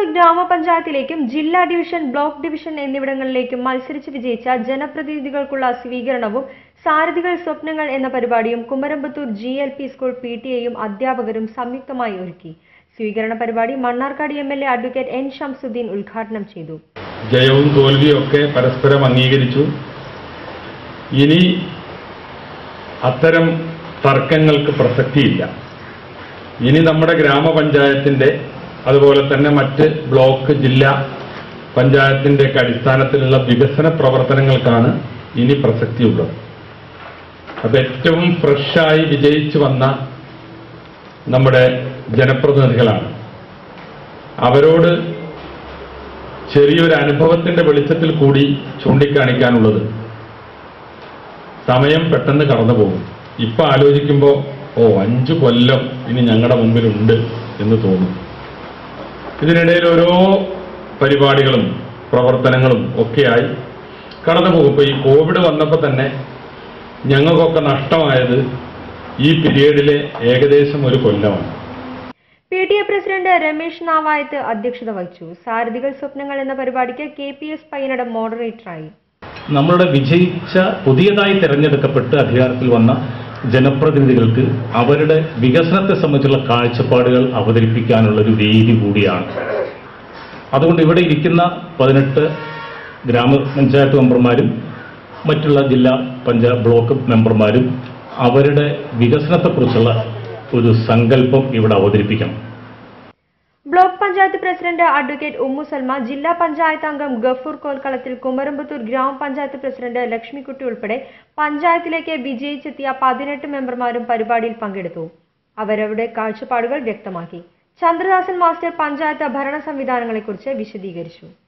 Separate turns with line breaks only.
കുമരമ്പത്തൂർ ഗ്രാമപഞ്ചായത്തിലേക്കും ജില്ലാ division block division എന്നിവിടങ്ങളിലേക്കും മത്സരിച്ച് വിജയിച്ച ജനപ്രതിനിധികൾക്കുള്ള സ്വീകരണവും സാരഥികൾ സ്വപ്നങ്ങൾ എന്ന പരിപാടിയും Kumaramputhur G L P school P T എയും അധ്യാപകരും സംയുക്തമായി ഒരുക്കി സ്വീകരണ പരിപാടി Mannarkkad M L A advocate N Shamsuddin ഉദ്ഘാടനം ചെയ്തു
ജയവും തോൽവിയും ഒക്കെ പരസ്പരം അംഗീകരിച്ചു ഇനി അത്തരം തർക്കങ്ങൾക്ക് പ്രസക്തിയില്ല ഇനി നമ്മുടെ ഗ്രാമപഞ്ചായത്തിന്റെ അതുപോലെ തന്നെ മറ്റ് ബ്ലോക്ക് ജില്ലാ പഞ്ചായത്തിന്റെ ഒക്കെ അടിസ്ഥാനത്തിലുള്ള വികസന പ്രവർത്തനങ്ങൾക്കാണ് ഇനി പ്രസക്തിയുള്ളത് അപ്പൊ ഏറ്റവും ഫ്രഷായി വിജയിച്ചു വന്ന നമ്മുടെ ജനപ്രതിനിധികളാണ് അവരോട് ചെറിയൊരു അനുഭവത്തിന്റെ വെളിച്ചത്തിൽ കൂടി ചൂണ്ടിക്കാണിക്കാനുള്ളത് സമയം പെട്ടെന്ന് കടന്നു പോകും ഇപ്പൊ ആലോചിക്കുമ്പോൾ ഓ അഞ്ചു കൊല്ലം ഇനി ഞങ്ങളുടെ മുമ്പിലുണ്ട് എന്ന് തോന്നും ഇതിനിടയിൽ ഓരോ പരിപാടികളും പ്രവർത്തനങ്ങളും ഒക്കെയായി കടന്നു പോകും ഇപ്പൊ ഈ കോവിഡ് വന്നപ്പോൾ തന്നെ ഞങ്ങൾക്കൊക്കെ നഷ്ടമായത് ഈ പീരീഡിലെ ഏകദേശം ഒരു കൊല്ലമാണ്
P T A president Ramesh Navayath അധ്യക്ഷത വഹിച്ചു സാരഥികൾ സ്വപ്നങ്ങൾ എന്ന പരിപാടിക്ക് കെ പി എസ് പയ്യനടം മോഡറേറ്ററായി
നമ്മളുടെ വിജയിച്ച പുതിയതായി തെരഞ്ഞെടുക്കപ്പെട്ട് അധികാരത്തിൽ വന്ന ജനപ്രതിനിധികൾക്ക് അവരുടെ വികസനത്തെ സംബന്ധിച്ചുള്ള കാഴ്ചപ്പാടുകൾ അവതരിപ്പിക്കാനുള്ള ഒരു വേദി കൂടിയാണ് അതുകൊണ്ട് ഇവിടെ ഇരിക്കുന്ന പതിനെട്ട് ഗ്രാമപഞ്ചായത്ത് മെമ്പർമാരും മറ്റുള്ള ജില്ലാ പഞ്ചായത്ത് ബ്ലോക്ക് മെമ്പർമാരും അവരുടെ വികസനത്തെക്കുറിച്ചുള്ള ഒരു സങ്കല്പം ഇവിടെ അവതരിപ്പിക്കണം
block panchayat president advocate Ummu Salma ജില്ലാ പഞ്ചായത്ത് അംഗം ഗഫൂർ കോൽക്കളത്തിൽ കുമരമ്പത്തൂർ ഗ്രാമപഞ്ചായത്ത് പ്രസിഡന്റ് ലക്ഷ്മിക്കുട്ടി ഉൾപ്പെടെ പഞ്ചായത്തിലേക്ക് വിജയിച്ചെത്തിയ പതിനെട്ട് മെമ്പർമാരും പരിപാടിയിൽ പങ്കെടുത്തു അവരവരുടെ കാഴ്ചപ്പാടുകൾ വ്യക്തമാക്കി ചന്ദ്രദാസൻ മാസ്റ്റർ പഞ്ചായത്ത് ഭരണ സംവിധാനങ്ങളെക്കുറിച്ച് വിശദീകരിച്ചു